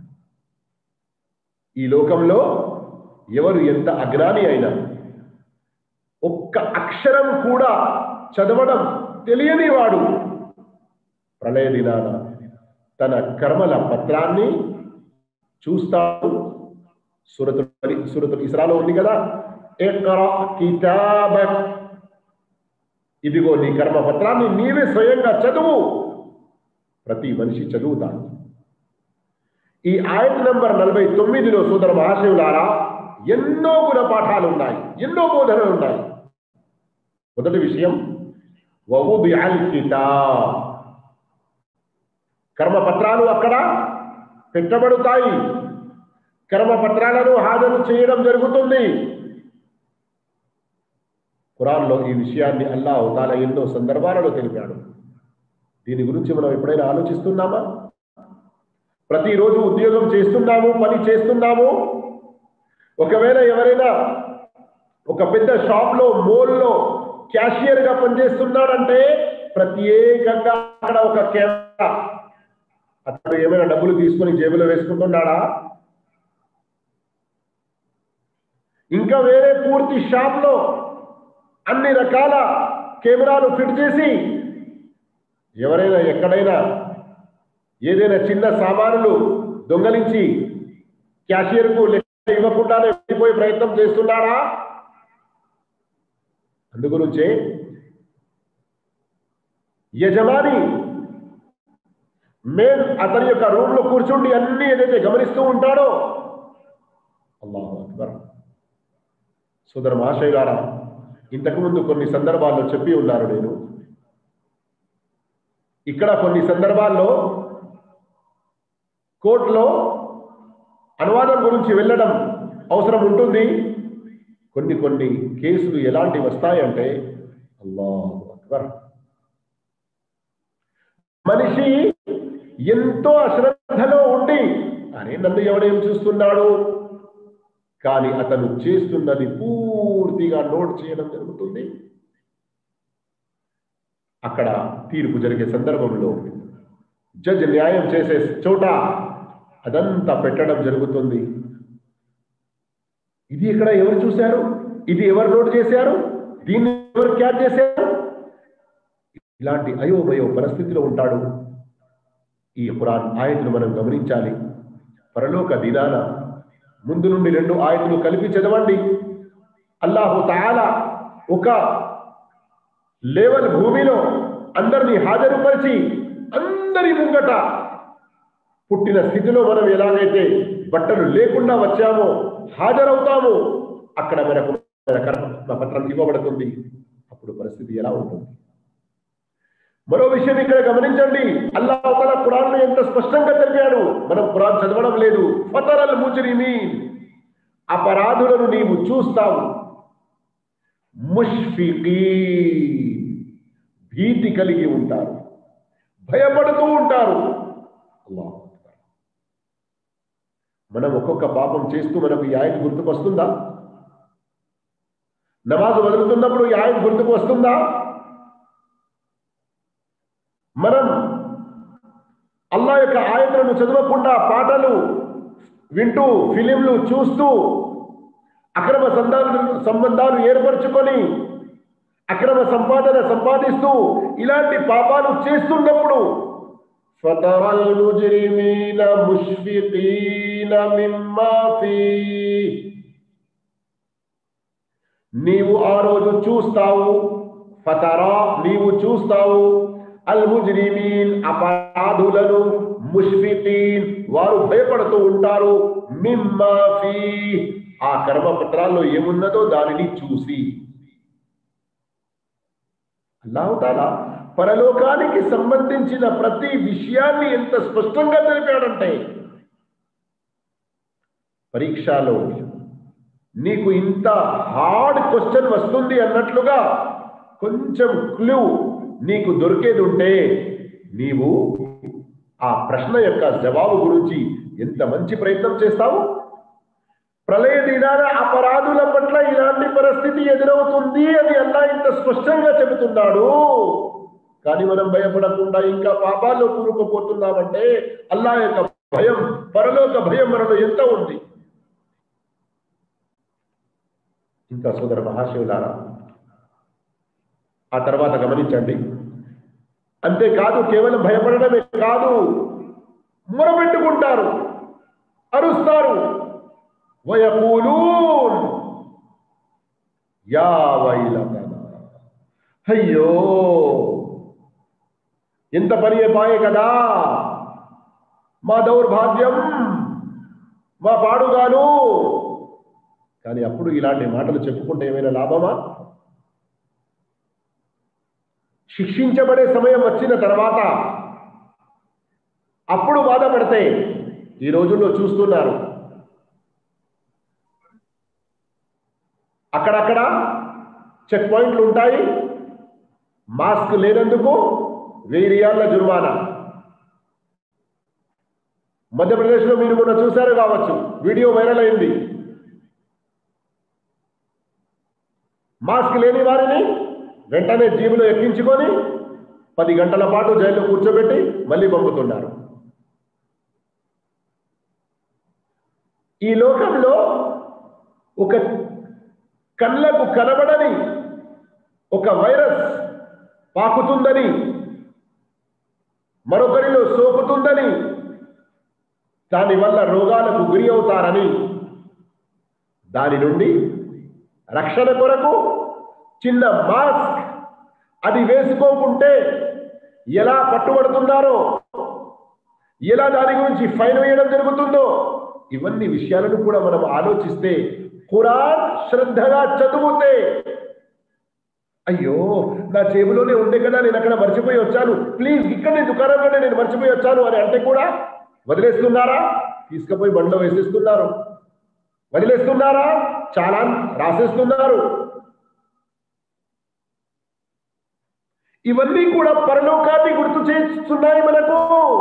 ఈ లోకంలో ఎవరు ఎంత అజ్ఞాని అయినా ఒక్క అక్షరం కూడా చదవడం తెలియని వాడు ప్రళయ దినాన తన కర్మల పత్రాన్ని చూస్తాడు సురతు సురతు ఇస్రాలో ఉంది కదా ఇక్రా కితాబక్ ఇదిగో నీ కర్మ పత్రాన్ని నీవే స్వయంగా చదువు ప్రతి మనిషి చదువుతాడు ఈ ఆయత్ నంబర్ నలభై తొమ్మిదిలో సోదర మహాశివులారా ఎన్నో గుణపాఠాలు ఉన్నాయి ఎన్నో బోధనలు ఉన్నాయి మొదటి విషయం వవుదిఅల్ కితాబ్ కర్మపత్రాలు అక్కడ పెట్టబడుతాయి కర్మపత్రాలను హాజరు చేయడం జరుగుతుంది ఖురాన్లో ఈ విషయాన్ని అల్లా అవతాల ఎన్నో సందర్భాలలో తెలిపాడు దీని గురించి మనం ఎప్పుడైనా ఆలోచిస్తున్నామా ప్రతిరోజు ఉద్యోగం చేస్తున్నాము పని చేస్తున్నాము ఒకవేళ ఎవరైనా ఒక పెద్ద షాప్లో మోల్లో క్యాషియర్ గా పనిచేస్తున్నాడంటే ప్రత్యేకంగా అక్కడ ఒక కెమెరా అతడు ఏమైనా డబ్బులు తీసుకొని జేబులో వేసుకుంటున్నాడా ఇంకా వేరే పూర్తి షాప్ లో అన్ని రకాల కెమెరాలు ఫిట్ చేసి ఎవరైనా ఎక్కడైనా ఏదైనా చిన్న సామానులు దొంగలించి క్యాషియర్కు లెక్క ఇవ్వకుండానే వెళ్ళిపోయే ప్రయత్నం చేస్తున్నాడా అందుగురించే యజమాని మేన్ అతని యొక్క రూమ్ లో కూర్చుండి అన్ని ఏదైతే గమనిస్తూ ఉంటాడో అల్లాహు అక్బర్ సోదర మహాశయ గారా ఇంతకుముందు కొన్ని సందర్భాల్లో చెప్పి ఉన్నారు నేను ఇక్కడ కొన్ని సందర్భాల్లో కోర్టులో అనువాదం గురించి వెళ్ళడం అవసరం ఉంటుంది కొన్ని కొన్ని కేసులు ఎలాంటి వస్తాయంటే అల్లాహు అక్బర్ మనిషి ఎంతో అశ్రద్ధలో ఉండి అరే నన్ను ఎవడేం చూస్తున్నాడు కానీ అతను చేస్తున్నది పూర్తిగా నోట్ చేయడం జరుగుతుంది అక్కడ తీర్పు జరిగే సందర్భంలో జడ్జి న్యాయం చేసే చోట అదంతా పెట్టడం జరుగుతుంది ఇది ఇక్కడ ఎవరు చూశారు ఇది ఎవరు నోట్ చేశారు దీన్ని ఎవరు క్యాచ్ చేశారు ఇలాంటి అయోమయో పరిస్థితిలో ఉంటాడు ఈ ఖురాన్ ఆయతులు మనం గమనించాలి పరలోక దినాన ముందు నుండి రెండు ఆయతులు కలిపి చదవండి అల్లాహు తాలా ఒక లేవల్ భూమిలో అందరినీ హాజరుపరిచి అందరి ముంగట పుట్టిన స్థితిలో మనం ఎలాగైతే బట్టలు లేకుండా వచ్చామో హాజరవుతాము అక్కడ మనకు మన కర్మ పత్రం ఇవ్వబడుతుంది అప్పుడు పరిస్థితి ఎలా ఉంటుంది మరో విషయం ఇక్కడ గమనించండి అల్లా తన ఖురాన్ ఎంత స్పష్టంగా తెలిపాడు మనం ఖురాన్ చదవడం లేదు ఫతరల్ ముజ్రిమీ అపరాధులను నీవు చూస్తావు ముష్ఫికీ భీతి కలిగి ఉంటారు భయపడుతూ ఉంటారు అల్లాహ్ అక్బర్. మనం ఒక్కొక్క పాపం చేస్తూ మనకు ఈ ఆయత గుర్తుకు వస్తుందా నమాజ్ వదులుతున్నప్పుడు ఈ ఆయత గుర్తుకు వస్తుందా మనం అల్లా యొక్క ఆయతలను చదవకుండా పాటలు వింటూ ఫిలింలు చూస్తూ అక్రమ సంధాలు సంబంధాలు ఏర్పరచుకొని అక్రమ సంపాదన సంపాదిస్తూ ఇలాంటి పాపాలు చేస్తున్నప్పుడు فترى المجرمين مشفقين مما فيه నీవు ఆ రోజు చూస్తావు ఫతరా నీవు చూస్తావు అల్ ముజ్రిమీన్ అపరాధులను ముష్ఫికీన్ వారు భయపడుతూ ఉంటారు మిమ్మా ఫీ ఆ కర్మపత్రాల్లో ఏమున్నదో దానిని చూసి అల్లాహుతాలా పరలోకానికి సంబంధించిన ప్రతి విషయాన్ని ఎంత స్పష్టంగా తెలిపాడంటే పరీక్షలో నీకు ఇంత హార్డ్ క్వశ్చన్ వస్తుంది అన్నట్లుగా కొంచెం క్లూ నీకు దొరికేది ఉంటే నీవు ఆ ప్రశ్న యొక్క జవాబు గురించి ఎంత మంచి ప్రయత్నం చేస్తావు ప్రళయ దినాన అపరాధుల పట్ల ఇలాంటి పరిస్థితి ఎదురవుతుంది అని అల్లా ఇంత స్పష్టంగా చెబుతున్నాడు కానీ మనం భయపడకుండా ఇంకా పాపాల్లో కూరుకుపోతున్నామంటే అల్లా యొక్క భయం పరలోక భయం మనలో ఎంత ఉంది ఇంకా సోదర మహాశివులారా ఆ తర్వాత గమనించండి అంతేకాదు కేవలం భయపడడమే కాదు మొరబెట్టుకుంటారు అరుస్తారు వయకూలూన్ యా వైలతనా అయ్యో ఎంత పని పాయే కదా మా దౌర్భాగ్యం మా పాడుగాను కానీ అప్పుడు ఇలాంటి మాటలు చెప్పుకుంటే ఏమైనా లాభమా శిక్షించబడే సమయం వచ్చిన తర్వాత అప్పుడు బాధపడితే ఈ రోజుల్లో చూస్తున్నారు అక్కడక్కడ చెక్ పాయింట్లు ఉంటాయి మాస్క్ లేనందుకు వెయ్యి రియాళ్ల జుర్మానా మధ్యప్రదేశ్లో మీరు మొన్న చూశారు కావచ్చు వీడియో వైరల్ అయింది మాస్క్ లేని వారిని వెంటనే జీబులో ఎక్కించుకొని పది గంటల పాటు జైల్లో కూర్చోబెట్టి మళ్ళీ పంపుతున్నారు ఈ లోకంలో ఒక కళ్ళకు కనబడని ఒక వైరస్ పాకుతుందని మరొకరిలో సోకుతుందని దానివల్ల రోగాలకు గురి అవుతారని దాని నుండి రక్షణ కొరకు చిన్న మాస్క్ అది వేసుకోకుంటే ఎలా పట్టుబడుతున్నారో ఎలా దాని గురించి ఫైన్ వేయడం జరుగుతుందో ఇవన్నీ విషయాలను కూడా మనం ఆలోచిస్తే ఖురాన్ శ్రద్ధగా చదివితే అయ్యో నా జేబులోనే ఉండే కదా నేను అక్కడ మర్చిపోయి వచ్చాను ప్లీజ్ ఇక్కడనే దుకాణంలోనే నేను మర్చిపోయి వచ్చాను అని అంటే కూడా వదిలేస్తున్నారా తీసుకుపోయి బండ్లో వేసేస్తున్నారు వదిలేస్తున్నారా చాలా రాసేస్తున్నారు ఇవన్నీ కూడా పరలోకాన్ని గుర్తు చేస్తున్నాయి మనకు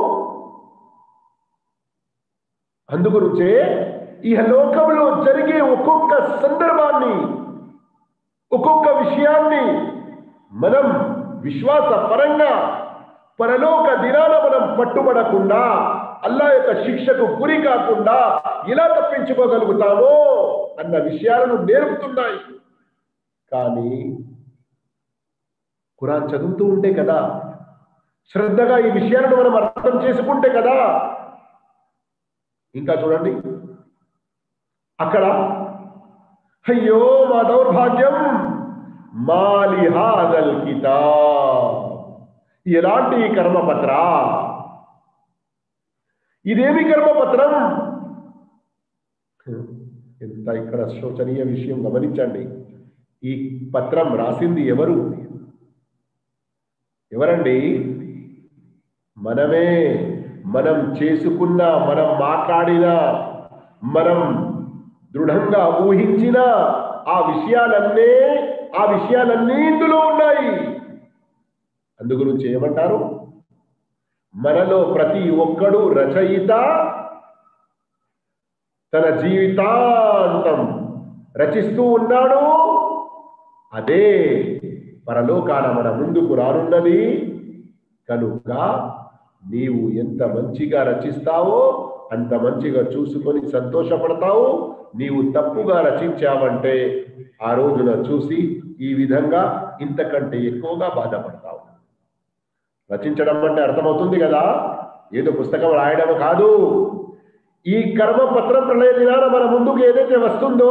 అందుగురించే ఈ లోకంలో జరిగే ఒక్కొక్క సందర్భాన్ని ఒక్కొక్క విషయాన్ని మనం విశ్వాస పరంగా పరలోక దినాన మనం పట్టుబడకుండా అల్లా యొక్క శిక్షకు గురి కాకుండా ఎలా తప్పించుకోగలుగుతామో అన్న విషయాలను నేర్పుతున్నాయి కానీ ఖురాన్ చదువుతూ ఉంటే కదా శ్రద్ధగా ఈ విషయాలను మనం అర్థం చేసుకుంటే కదా ఇంకా చూడండి అక్కడ అయ్యో మా దౌర్భాగ్యం మాలి హాదల్ కితాబ్ ఎలాంటి ఈ కర్మపత్ర ఇదేమి కర్మపత్రం ఎంత ఇక్కడ శోచనీయ విషయం గమనించండి ఈ పత్రం రాసింది ఎవరు ఎవరండి మనమే మనం చేసుకున్న మనం మాట్లాడిన మనం దృఢంగా ఊహించిన ఆ విషయాలన్నీ ఆ విషయాలన్నీ ఇందులో ఉన్నాయి అందు గురించి ఏమంటారు మనలో ప్రతి ఒక్కడు రచయిత తన జీవితాంతం రచిస్తూ ఉన్నాడు అదే పరలోకాన మన ముందుకు రానున్నది కనుక నీవు ఎంత మంచిగా రచిస్తావో అంత మంచిగా చూసుకొని సంతోషపడతావు నీవు తప్పుగా రచించావంటే ఆ రోజున చూసి ఈ విధంగా ఇంతకంటే ఎక్కువగా బాధపడతావు రచించడం అంటే అర్థమవుతుంది కదా ఏదో పుస్తకం రాయడం కాదు ఈ కర్మ పత్రం ప్రళయ దినాన మన ముందుకు ఏదైతే వస్తుందో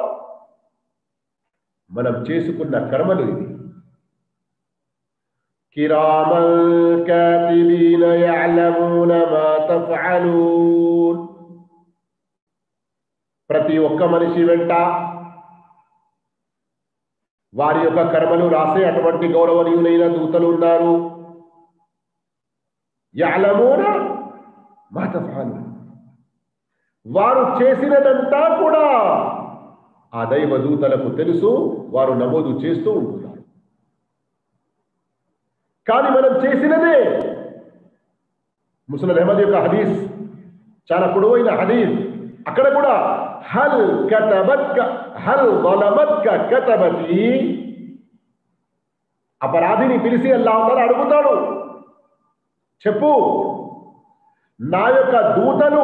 మనం చేసుకున్న కర్మలు ఇది కిరామల్ కాతిబీన యఅలమూన మా తఫ్అలూన్ ప్రతి ఒక్క మనిషి వెంట వారి యొక్క కర్మలు రాసే అటువంటి గౌరవనీయులైన దూతలు ఉన్నారు యఅలమూన మా తఫ్అలూన్ వారు చేసినదంతా కూడా ఆ దైవ దూతలకు తెలుసు వారు నమోదు చేస్తూ ఉంటున్నారు కానీ మనం చేసినదే ముసలి అహ్మద్ యొక్క హదీస్ చాలా పొడవైన హదీస్ అక్కడ కూడా హల్ కతబత్క హల్ వలమత్క కతబతి అపరాధిని పిలిచి అల్లా అడుగుతాడు చెప్పు నా యొక్క దూతలు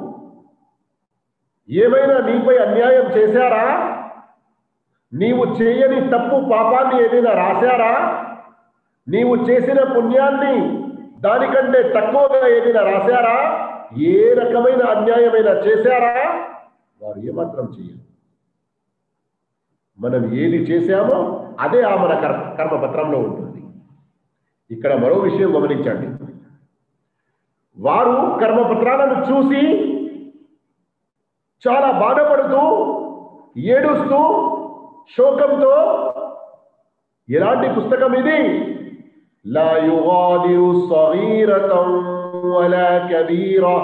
ఏమైనా నీపై అన్యాయం చేశారా నీవు చేయని తప్పు పాపాన్ని ఏదైనా రాశారా నీవు చేసిన పుణ్యాన్ని దానికంటే తక్కువగా ఏదైనా రాశారా ఏ రకమైన అన్యాయమైనా చేశారా వారు ఏమాత్రం చేయరు మనం ఏది చేశామో అదే ఆ మన కర్మ కర్మపత్రంలో ఉంటుంది ఇక్కడ మరో విషయం గమనించండి వారు కర్మపత్రాలను చూసి చాలా బాధపడుతూ ఏడుస్తూ శోకంతో ఎలాంటి పుస్తకం ఇది లా యుగాదిరు సగీరతం వలా కబీరా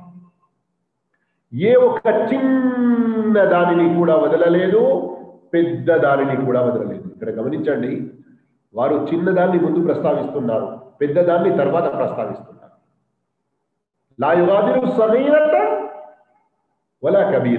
ఏ ఒక్క చిన్న దానిని కూడా వదలలేదు పెద్ద దానిని కూడా వదలలేదు ఇక్కడ గమనించండి వారు చిన్నదాన్ని ముందు ప్రస్తావిస్తున్నారు పెద్దదాన్ని తర్వాత ప్రస్తావిస్తున్నారు లా యుగాదిరు సగీరత వలా కబీర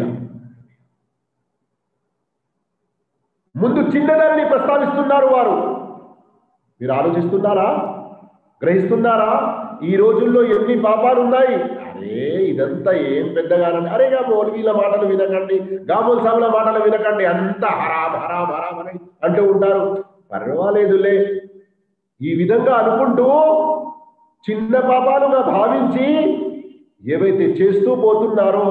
ముందు చిన్నదాన్ని ప్రస్తావిస్తున్నారు వారు మీరు ఆలోచిస్తున్నారా గ్రహిస్తున్నారా ఈ రోజుల్లో ఎన్ని పాపాలు ఉన్నాయి అరే ఇదంతా ఏం పెద్దగానండి అరే గా మౌలవీల మాటలు వినకండి గామోల్ సాబుల మాటలు వినకండి అంత హరాం హరాం హరాం అని అంటూ ఉంటారు పర్వాలేదులే ఈ విధంగా అనుకుంటూ చిన్న పాపాలుగా భావించి ఏవైతే చేస్తూ పోతున్నారో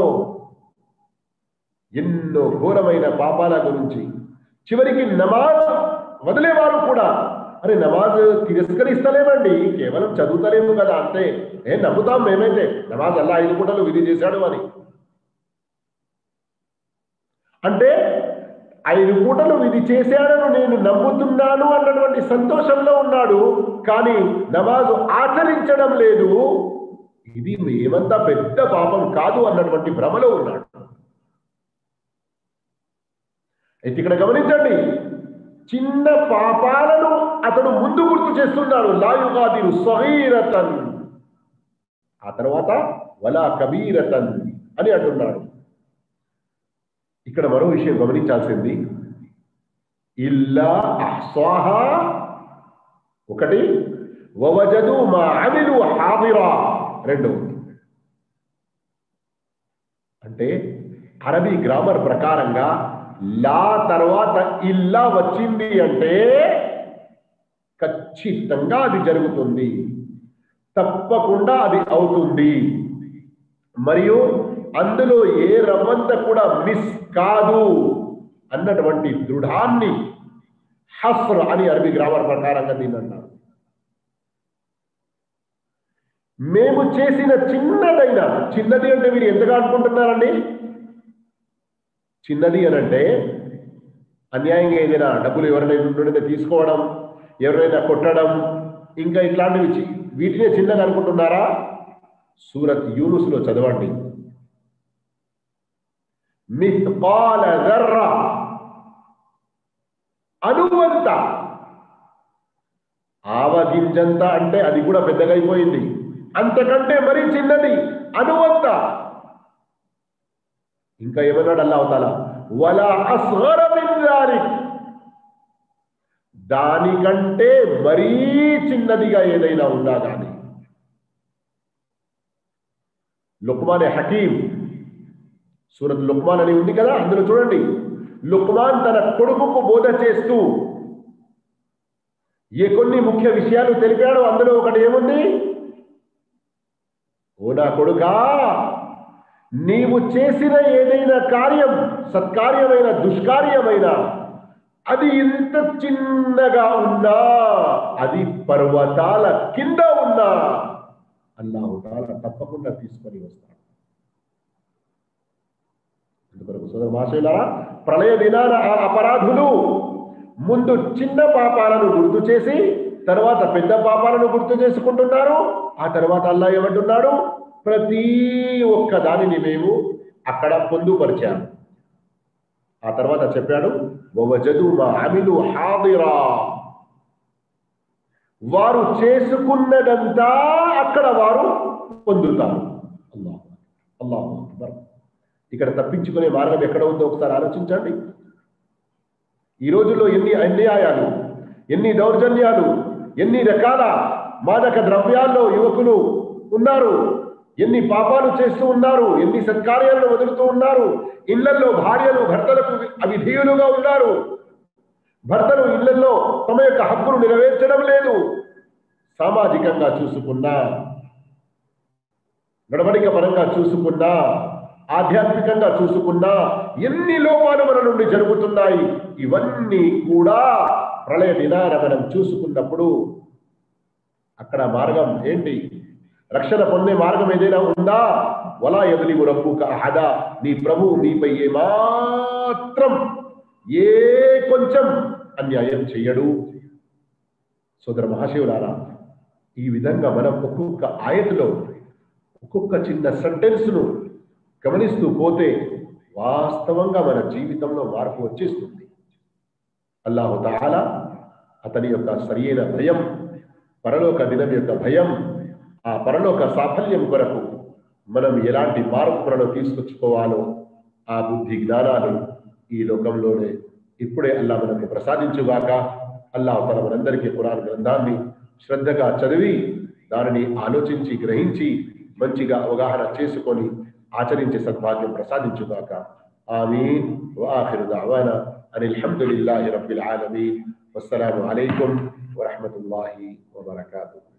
ఎన్నో ఘోరమైన పాపాల గురించి చివరికి నమాజ్ వదిలేవారు కూడా అరే నమాజ్ తిరస్కరిస్తలేమండి కేవలం చదువుతలేము కదా అంతే ఏ నమ్ముతాం మేమైతే నమాజ్ అల్లా ఐదు పూటలు విధి చేశాడు అని అంటే ఐదు పూటలు విధి చేశాడను నేను నమ్ముతున్నాను అన్నటువంటి సంతోషంలో ఉన్నాడు కానీ నమాజు ఆచరించడం లేదు ఇది ఏమంతా పెద్ద పాపం కాదు అన్నటువంటి భ్రమలో ఉన్నాడు అయితే ఇక్కడ గమనించండి చిన్న పాపాలను అతడు ముందు గుర్తు చేస్తున్నాడు లాయుగాదిరు సహీరతన్ ఆ తర్వాత వలా కబీరతన్ అని అంటున్నాడు ఇక్కడ మరో విషయం గమనించాల్సింది ఇల్లా అహ్సాహ ఒకటి వవజదు మా అమిలు హాదిరా రెండవది అంటే అరబీ గ్రామర్ ప్రకారంగా లా తర్వాత ఇల్లా వచ్చింది అంటే ఖచ్చితంగా అది జరుగుతుంది తప్పకుండా అది అవుతుంది మరియు అందులో ఏ రవ్వంత కూడా మిస్ కాదు అన్నటువంటి దృఢాన్ని హస్ర్ అని అరబీ గ్రామర్ ప్రకారంగా దీన్ని అన్నారు మేము చేసిన చిన్నదైన చిన్నది అంటే మీరు ఎంతగా అనుకుంటున్నారండి చిన్నది అని అంటే అన్యాయంగా ఏదైనా డబ్బులు ఎవరైనా నుండి తీసుకోవడం ఎవరైనా కొట్టడం ఇంకా ఇట్లాంటివి చి- వీటినే చిన్నగా అనుకుంటున్నారా సూరత్ యూనుస్లో చదవండి మిత్పాల దర్ర అనువంత ఆవగింజంత అంటే అది కూడా పెద్దగా అయిపోయింది అంతకంటే మరీ చిన్నది అనువంత ఇంకా ఏమన్నాడు అల్లా అవతాల వలా అస్గర మిన్ దాలిక్. దానికంటే మరీ చిన్నదిగా ఏదైనా ఉందా కానీ లుక్మానే హకీం సూరత్ లుక్మాన్ అని ఉంది కదా అందులో చూడండి లుక్మాన్ తన కొడుకుకు బోధ చేస్తూ ఏ కొన్ని ముఖ్య విషయాలు తెలిపాడు అందులో ఒకటి ఏముంది ఓ నా కొడుకా నీవు చేసిన ఏదైనా కార్యం సత్కార్యమైన దుష్కార్యమైన అది ఇంత చిన్నగా ఉన్నా అది పర్వతాల కింద ఉన్నా అల్లాహుతాల తప్పకుండా తీసుకొని వస్తాడు అందుకొరకు సోదర మహాశయులారా ప్రళయ దినాన ఆ అపరాధులు ముందు చిన్న పాపాలను గుర్తు చేసి తర్వాత పెద్ద పాపాలను గుర్తు చేసుకుంటున్నారు ఆ తర్వాత అల్లా ఏమంటున్నాడు ప్రతి ఒక్క దానిని మేము అక్కడ పొందుపరిచాము ఆ తర్వాత చెప్పాడు వవజదు మా అమిలు హాదిరా వారు చేసుకున్నదంతా అక్కడ వారు పొందుతారు అల్లాహ్ అల్లాహ్ అక్బర్ ఇక్కడ తప్పించుకునే మార్గం ఎక్కడ ఉందో ఒకసారి ఆలోచించండి ఈ రోజుల్లో ఎన్ని అన్యాయాలు ఎన్ని దౌర్జన్యాలు ఎన్ని రకాల మాదక ద్రవ్యాల్లో యువకులు ఉన్నారు ఎన్ని పాపాలు చేస్తూ ఉన్నారు ఎన్ని సత్కార్యాలను వదులుతూ ఉన్నారు ఇళ్లలో భార్యలు భర్తలకు అవిధేయులుగా ఉన్నారు భర్తలు ఇళ్లలో తమ యొక్క హక్కును నెరవేర్చడం లేదు సామాజికంగా చూసుకున్నా నడవడిక పరంగా చూసుకున్నా ఆధ్యాత్మికంగా చూసుకున్నా ఎన్ని లోపాలు మన నుండి జరుగుతున్నాయి ఇవన్నీ కూడా ప్రళయ దినాన మనం చూసుకున్నప్పుడు అక్కడ మార్గం ఏంటి రక్షణ పొందే మార్గం ఏదైనా ఉందా వలా ఎదులివు రబ్బుక అహదా నీ ప్రభు నీపై ఏ మాత్రం ఏ కొంచెం అన్యాయం చెయ్యడు సోదర మహాశివులారా ఈ విధంగా మనం ఒక్కొక్క ఆయతలో ఒక్కొక్క చిన్న సెంటెన్స్ ను గమనిస్తూ పోతే వాస్తవంగా మన జీవితంలో మార్పు వచ్చేస్తుంది అల్లాహు తాలా అతని యొక్క సరియైన భయం పరలోక దినం యొక్క భయం ఆ పరలోక సాఫల్యం కొరకు మనం ఎలాంటి మార్పులను తీసుకొచ్చుకోవాలో ఆ బుద్ధి జ్ఞానాలు ఈ లోకంలోనే ఇప్పుడే అల్లా మనకు ప్రసాదించుగాక అల్లా తన మనందరికీ పురాణ గ్రంథాన్ని శ్రద్ధగా చదివి దానిని ఆలోచించి గ్రహించి మంచిగా అవగాహన చేసుకొని ఆచరించే సద్భాగ్యం ప్రసాదించుగాక ఆమీన్ వాఖిరు దావానా అని అల్హమ్దులిల్లాహి రబ్బిల్ ఆలమీన్ వస్సలాము అలైకుం వరహమతుల్లాహి వబరకాతుహు